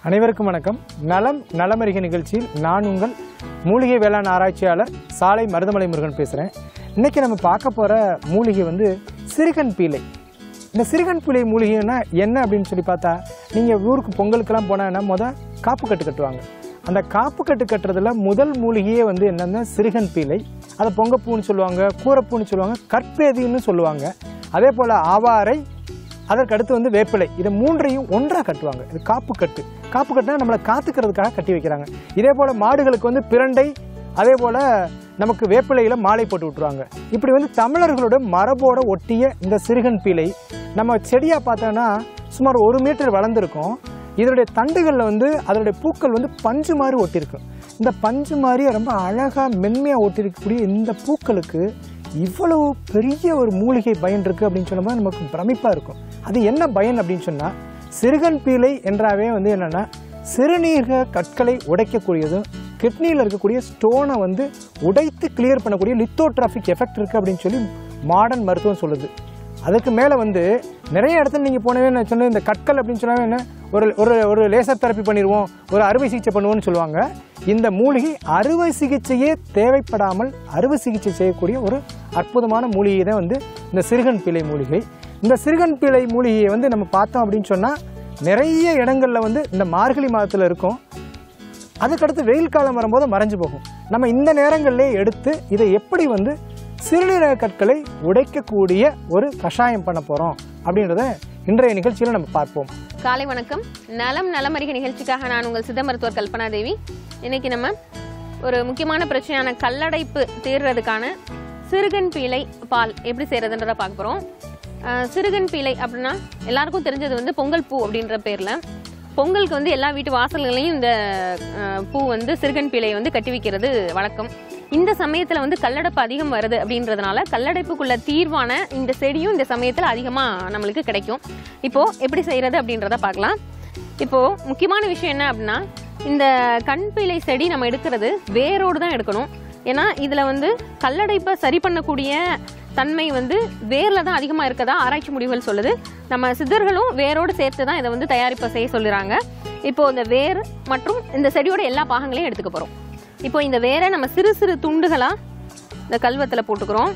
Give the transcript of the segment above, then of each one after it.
அனைவருக்கும் வணக்கம் நலம் நலமறிக நிகழ்ச்சியில் நான் உங்கள் மூலிகை வேளாண் ஆராய்ச்சியாளர் சாலை மருதமலை முருகன் பேசுகிறேன் இன்னைக்கு நம்ம பார்க்க போகிற மூலிகை வந்து சிறுகன் பீலை இந்த சிறுகன் பீலை மூலிகைன்னா என்ன அப்படின்னு சொல்லி பார்த்தா நீங்கள் ஊருக்கு பொங்கலுக்கெல்லாம் போனாங்கன்னா முத காப்பு கட்டு கட்டுவாங்க அந்த காப்பு கட்டு கட்டுறதுல முதல் மூலிகையே வந்து என்னன்னா சிறுகன் பீலை அதை பொங்கப்பூன்னு சொல்லுவாங்க கூரப்பூன்னு சொல்லுவாங்க கற்பேதின்னு சொல்லுவாங்க அதே போல் ஆவாரை அதற்கு அடுத்து வந்து வேப்பிலை இதை மூன்றையும் ஒன்றாக கட்டுவாங்க இது காப்பு கட்டு காப்பு கட்டுனா நம்மளை காத்துக்கிறதுக்காக கட்டி வைக்கிறாங்க இதே போல் மாடுகளுக்கு வந்து பிரண்டை அதே போல் நமக்கு வேப்பிலையில் மாலை போட்டு விட்டுருவாங்க இப்படி வந்து தமிழர்களோட மரபோட ஒட்டிய இந்த சிறுகன் பீலை நம்ம செடியாக பார்த்தோன்னா சுமார் ஒரு மீட்டர் வளர்ந்துருக்கும் இதனுடைய தண்டுகளில் வந்து அதனுடைய பூக்கள் வந்து பஞ்சு மாதிரி ஒட்டியிருக்கும் இந்த பஞ்சு மாதிரி ரொம்ப அழகாக மென்மையாக ஒட்டியிருக்கக்கூடிய இந்த பூக்களுக்கு இவ்வளவு பெரிய ஒரு மூலிகை பயன் இருக்குது அப்படின்னு சொல்லும்போது நமக்கு பிரமிப்பாக இருக்கும் அது என்ன பயன் அப்படின்னு சொன்னால் சிறுகன் பீலை என்றாவே வந்து என்னென்னா சிறுநீரக கற்களை உடைக்கக்கூடியதும் கிட்னியில் இருக்கக்கூடிய ஸ்டோனை வந்து உடைத்து கிளியர் பண்ணக்கூடிய லித்தோட்ராஃபிக் எஃபெக்ட் இருக்குது அப்படின்னு சொல்லி மாடர்ன் மருத்துவம் சொல்லுது அதுக்கு மேலே வந்து நிறைய இடத்துல நீங்கள் போனவே நான் சொன்ன இந்த கற்கள் அப்படின்னு சொன்னாவே என்ன ஒரு ஒரு ஒரு லேசர் தெரப்பி பண்ணிடுவோம் ஒரு அறுவை சிகிச்சை பண்ணுவோம்னு சொல்லுவாங்க இந்த மூலிகை அறுவை சிகிச்சையே தேவைப்படாமல் அறுவை சிகிச்சை செய்யக்கூடிய ஒரு அற்புதமான மூலிகை தான் வந்து இந்த சிறுகன் பிழை மூலிகை இந்த சிறுகன் பிழை மூலிகையை வந்து நம்ம பார்த்தோம் அப்படின்னு சொன்னால் நிறைய இடங்களில் வந்து இந்த மார்கழி மாதத்தில் இருக்கும் அதுக்கடுத்து வெயில் காலம் வரும்போது மறைஞ்சு போகும் நம்ம இந்த நேரங்களிலே எடுத்து இதை எப்படி வந்து சிறுநீரக கற்களை உடைக்கக்கூடிய ஒரு கஷாயம் பண்ண போகிறோம் அப்படின்றத இன்றைய நிகழ்ச்சியில் நம்ம பார்ப்போம் காலை வணக்கம் நலம் நலமறிக நிகழ்ச்சிக்காக நான் உங்கள் சித்த மருத்துவர் கல்பனா தேவி இன்னைக்கு நம்ம ஒரு முக்கியமான பிரச்சனையான கல்லடைப்பு தீர்றதுக்கான சிறுகன் பீலை பால் எப்படி செய்யறதுன்றத பார்க்க போகிறோம் சிறுகன் பீலை அப்படின்னா எல்லாருக்கும் தெரிஞ்சது வந்து பொங்கல் பூ அப்படின்ற பேரில் பொங்கலுக்கு வந்து எல்லா வீட்டு வாசல்களையும் இந்த அஹ், பூ வந்து சிறுகன் பீலை வந்து கட்டி வைக்கிறது வழக்கம் இந்த சமயத்தில் வந்து கல்லடைப்பு அதிகம் வருது அப்படின்றதுனால கல்லடைப்புக்குள்ள தீர்வான இந்த செடியும் இந்த சமயத்தில் அதிகமாக நம்மளுக்கு கிடைக்கும் இப்போ எப்படி செய்யறது அப்படின்றத பார்க்கலாம் இப்போ முக்கியமான விஷயம் என்ன அப்படின்னா இந்த கண் பீலை செடி நம்ம எடுக்கிறது வேரோடு தான் எடுக்கணும் ஏன்னா இதில் வந்து கல்லடைப்பை சரி பண்ணக்கூடிய தன்மை வந்து வேரில் தான் அதிகமாக இருக்கதா ஆராய்ச்சி முடிவுகள் சொல்லுது நம்ம சித்தர்களும் வேரோடு சேர்த்து தான் இதை வந்து தயாரிப்பை செய்ய சொல்லுறாங்க இப்போ இந்த வேர் மற்றும் இந்த செடியோட எல்லா பாகங்களையும் எடுத்துக்க போகிறோம் இப்போ இந்த வேரை நம்ம சிறு சிறு துண்டுகளாக இந்த கல்வத்தில் போட்டுக்கிறோம்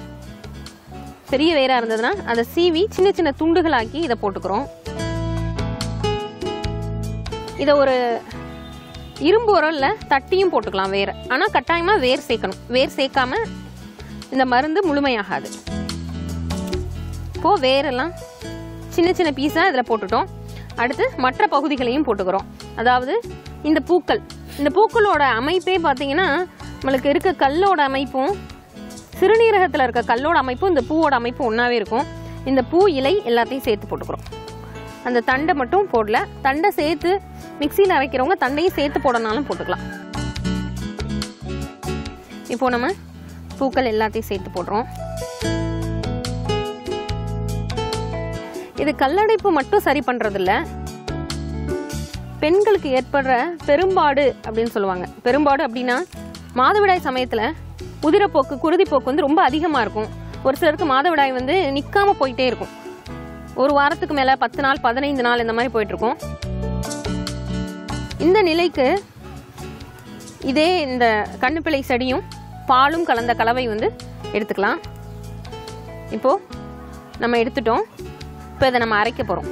பெரிய வேராக இருந்ததுன்னா அதை சீவி சின்ன சின்ன துண்டுகளாக்கி இதை போட்டுக்கிறோம் இதை ஒரு இரும்பு உரல்ல தட்டியும் போட்டுக்கலாம் வேற ஆனால் கட்டாயமாக வேர் சேர்க்கணும் வேர் சேர்க்காம இந்த மருந்து முழுமையாகாது இப்போ வேரெல்லாம் சின்ன சின்ன பீஸாக இதில் போட்டுட்டோம் அடுத்து மற்ற பகுதிகளையும் போட்டுக்கிறோம் அதாவது இந்த பூக்கள் இந்த பூக்களோட அமைப்பே பார்த்தீங்கன்னா நம்மளுக்கு இருக்க கல்லோட அமைப்பும் சிறுநீரகத்தில் இருக்க கல்லோட அமைப்பும் இந்த பூவோட அமைப்பும் ஒன்றாவே இருக்கும் இந்த பூ இலை எல்லாத்தையும் சேர்த்து போட்டுக்கிறோம் அந்த தண்டை மட்டும் போடல தண்டை சேர்த்து மிக்சியில் அரைக்கிறவங்க தண்டையும் சேர்த்து போடனாலும் போட்டுக்கலாம் இப்போ நம்ம பூக்கள் எல்லாத்தையும் சேர்த்து போடுறோம் இது கல்லடைப்பு மட்டும் சரி பண்றதில்ல பெண்களுக்கு ஏற்படுற பெரும்பாடு அப்படின்னு சொல்லுவாங்க பெரும்பாடு அப்படின்னா மாதவிடாய் சமயத்தில் உதிரப்போக்கு குருதிப்போக்கு வந்து ரொம்ப அதிகமாக இருக்கும் ஒரு சிலருக்கு மாதவிடாய் வந்து நிற்காம போயிட்டே இருக்கும் ஒரு வாரத்துக்கு மேலே பத்து நாள் பதினைந்து நாள் இந்த மாதிரி போயிட்டு இருக்கும் இந்த நிலைக்கு இதே இந்த கண்ணுப்பிள்ளை செடியும் பாலும் கலந்த கலவை வந்து எடுத்துக்கலாம் இப்போ நம்ம எடுத்துட்டோம் இப்போ இதை நம்ம அரைக்க போகிறோம்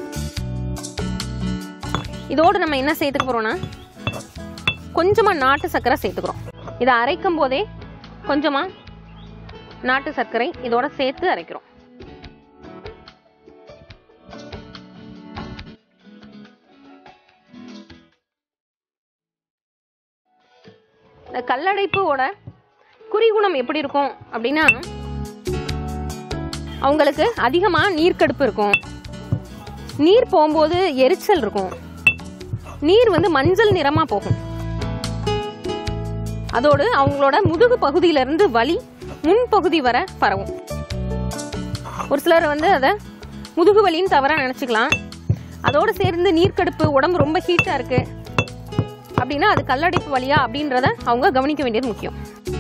இதோடு நம்ம என்ன சேர்த்துக்க போகிறோம்னா கொஞ்சமாக நாட்டு சர்க்கரை சேர்த்துக்கிறோம் இதை அரைக்கும் போதே கொஞ்சமாக நாட்டு சர்க்கரை இதோட சேர்த்து அரைக்கிறோம் இந்த கல்லடைப்போட குறிகுணம் எப்படி இருக்கும் அப்படின்னா அவங்களுக்கு அதிகமாக நீர்க்கடுப்பு இருக்கும் நீர் போகும்போது எரிச்சல் இருக்கும் நீர் வந்து மஞ்சள் நிறமா போகும் அதோடு அவங்களோட முதுகு பகுதியிலிருந்து வலி முன்பகுதி வர பரவும் ஒரு சிலர் வந்து அதை முதுகு வலின்னு தவறாக நினச்சிக்கலாம் அதோடு சேர்ந்து நீர்க்கடுப்பு உடம்பு ரொம்ப ஹீட்டாக இருக்கு அப்படின்னா அது கல்லடைப்பு வலியா அப்படின்றத அவங்க கவனிக்க வேண்டியது முக்கியம்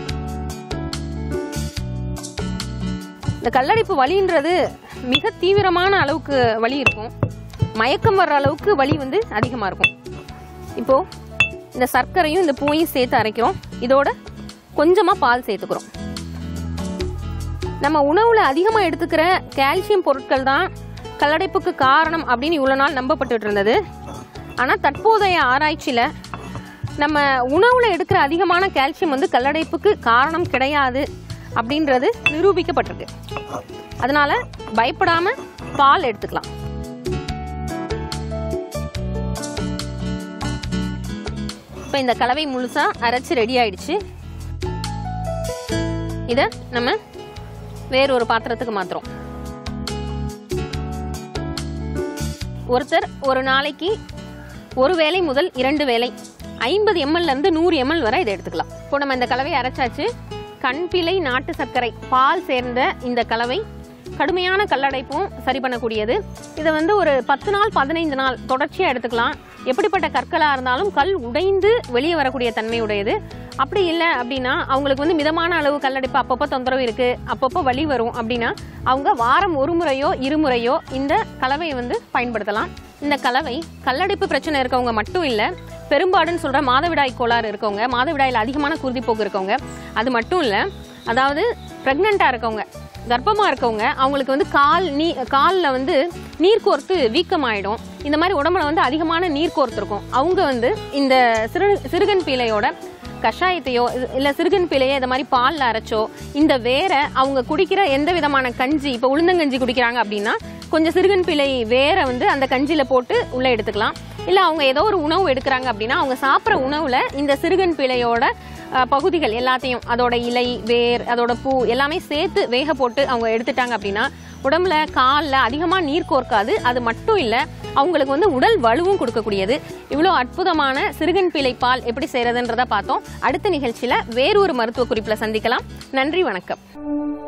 இந்த கல்லடைப்பு வலின்றது மிக தீவிரமான அளவுக்கு வலி இருக்கும் மயக்கம் வர்ற அளவுக்கு வலி வந்து அதிகமாக இருக்கும் இப்போ இந்த சர்க்கரையும் இந்த பூவையும் சேர்த்து அரைக்கிறோம் இதோட கொஞ்சமாக பால் சேர்த்துக்கிறோம் நம்ம உணவுல அதிகமாக எடுத்துக்கிற கால்சியம் பொருட்கள் தான் கல்லடைப்புக்கு காரணம் அப்படின்னு இவ்வளோ நாள் நம்பப்பட்டுட்டு இருந்தது ஆனால் தற்போதைய ஆராய்ச்சியில் நம்ம உணவுல எடுக்கிற அதிகமான கால்சியம் வந்து கல்லடைப்புக்கு காரணம் கிடையாது அப்படின்றது நிரூபிக்கப்பட்டிருக்கு அதனால பயப்படாம பால் எடுத்துக்கலாம் இப்போ இந்த கலவை முழுசா அரைச்சு ரெடி ஆயிடுச்சு இதை நம்ம வேற ஒரு பாத்திரத்துக்கு மாத்துறோம் ஒருத்தர் ஒரு நாளைக்கு ஒரு வேளை முதல் இரண்டு வேளை ஐம்பது எம்எல்ல இருந்து நூறு எம்எல் வரை இதை எடுத்துக்கலாம் இப்போ நம்ம இந்த கலவையை அரைச்சாச்சு கண்பிலை நாட்டு சர்க்கரை பால் சேர்ந்த இந்த கலவை கடுமையான கல்லடைப்பும் சரி பண்ணக்கூடியது இதை வந்து ஒரு பத்து நாள் பதினைந்து நாள் தொடர்ச்சியாக எடுத்துக்கலாம் எப்படிப்பட்ட கற்களாக இருந்தாலும் கல் உடைந்து வெளியே வரக்கூடிய தன்மை உடையது அப்படி இல்லை அப்படின்னா அவங்களுக்கு வந்து மிதமான அளவு கல்லடைப்பு அப்பப்போ தொந்தரவு இருக்கு அப்பப்போ வலி வரும் அப்படின்னா அவங்க வாரம் ஒரு முறையோ இருமுறையோ இந்த கலவையை வந்து பயன்படுத்தலாம் இந்த கலவை கல்லடைப்பு பிரச்சனை இருக்கவங்க மட்டும் இல்லை பெரும்பாடுன்னு சொல்ற மாதவிடாய் கோளாறு இருக்கவங்க மாதவிடாயில் அதிகமான குருதிப்போக்கு இருக்கவங்க அது மட்டும் இல்லை அதாவது ப்ரெக்னெண்ட்டாக இருக்கவங்க கர்ப்பமாக இருக்கவங்க அவங்களுக்கு வந்து கால் நீ காலில் வந்து நீர் கோர்த்து வீக்கமாயிடும் இந்த மாதிரி உடம்புல வந்து அதிகமான நீர் கோர்த்துருக்கும் அவங்க வந்து இந்த சிறு சிறுகன் பீலையோட கஷாயத்தையோ இது- இல்ல சிறுகன் பிழையை இந்த மாதிரி பால்ல அரைச்சோ இந்த வேற அவங்க குடிக்கிற எந்த விதமான கஞ்சி இப்போ உளுந்தங்கஞ்சி குடிக்கிறாங்க அப்படின்னா கொஞ்சம் சிறுகன் பிழை வேற வந்து அந்த கஞ்சியில போட்டு உள்ள எடுத்துக்கலாம் இல்ல அவங்க ஏதோ ஒரு உணவு எடுக்கிறாங்க அப்படின்னா அவங்க சாப்பிட்ற உணவுல இந்த சிறுகன் பிழையோட அஹ், பகுதிகள் எல்லாத்தையும் அதோட இலை வேர் அதோட பூ எல்லாமே சேர்த்து வேக போட்டு அவங்க எடுத்துட்டாங்க அப்படின்னா உடம்புல காலில் அதிகமாக நீர் கோர்க்காது அது மட்டும் இல்லை அவங்களுக்கு வந்து உடல் வலுவும் கொடுக்கக்கூடியது இவ்வளோ அற்புதமான சிறுகன் பிழை பால் எப்படி செய்யறதுன்றத பார்த்தோம் அடுத்த நிகழ்ச்சியில் வேறொரு மருத்துவ குறிப்பில் சந்திக்கலாம் நன்றி வணக்கம்